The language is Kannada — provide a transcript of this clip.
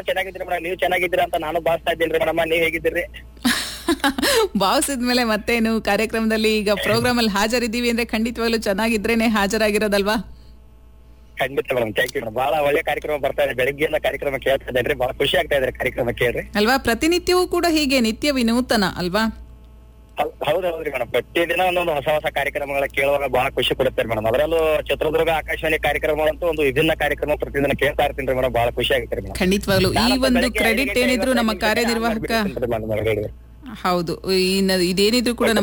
ಬಹಳ ಚೆನ್ನಾಗಿದ್ರಿ ಮೇಡಮ್ ನೀವು ಚೆನ್ನಾಗಿದ್ದೀರಾ ಅಂತ ನಾನು ಭಾವಿಸ್ತಾ ಇದ್ದೀನಿ ಮೇಡಮ್ ನೀವ್ ಹೇಗಿದ್ದೀರಿ ಭಾವಿಸಿದ್ಮೇಲೆ ಮತ್ತೇನು ಕಾರ್ಯಕ್ರಮದಲ್ಲಿ ಈಗ ಪ್ರೋಗ್ರಾಮ್ ಅಲ್ಲಿ ಹಾಜರಿದ್ದೀವಿ ಅಂದ್ರೆ ಖಂಡಿತವಾಗ್ಲೂ ಚೆನ್ನಾಗಿದ್ರೇನೆ ಹಾಜರಾಗಿರೋದಲ್ವಾ ಖಂಡಿತ ಮೇಡಮ್ ಥ್ಯಾಂಕ್ ಯು ಮೇಡಮ್ ಬಹಳ ಒಳ್ಳೆ ಕಾರ್ಯಕ್ರಮ ಬರ್ತಾ ಇದೆ ಬೆಳಿಗ್ಗೆಯಿಂದ ಕಾರ್ಯಕ್ರಮ ಕೇಳ್ತಾ ಇದ್ದೇನೆ ಬಹಳ ಖುಷಿ ಆಗ್ತಾ ಇದೆ ಕಾರ್ಯಕ್ರಮ ಕೇಳ್ರಿ ಅಲ್ವಾ ಪ್ರತಿನಿತ್ಯವೂ ಕೂಡ ಹೀಗೆ ನಿತ್ಯ ವಿನೂತನ ಅಲ್ವಾ ಹೌ- ಹೌದು ಹೌದ್ರಿ ಮೇಡಮ್ ಪ್ರತಿದಿನ ಒಂದೊಂದು ಹೊಸ ಹೊಸ ಕಾರ್ಯಕ್ರಮಗಳ ಕೇಳುವಾಗ ಬಹಳ ಖುಷಿ ಕೊಡುತ್ತೆ ಮೇಡಮ್ ಅದರಲ್ಲೂ ಚಿತ್ರದುರ್ಗ ಆಕಾಶವಾಣಿ ಕಾರ್ಯಕ್ರಮಗಳಂತೂ ಒಂದು ವಿಭಿನ್ನ ಕಾರ್ಯಕ್ರಮ ಪ್ರತಿದಿನ ಕೇಳ್ತಾ ಇರ್ತೀನಿ ಮೇಡಮ್ ಬಹಳ ಖುಷಿ ಆಗುತ್ತೆ ಮೇಡಮ್ ಖಂಡಿತವಾಗ್ಲೂ ಈ ಒಂದು ಕ್ರೆಡಿಟ್ ಏನಿದ್ರು ನಮ್ಮ ಕಾರ್ಯನಿರ್ವಾಹಕ ಹೌದು ಈ ನ- ಇದೇನಿದ್ರು ಕೂಡ ನಮ್ಮ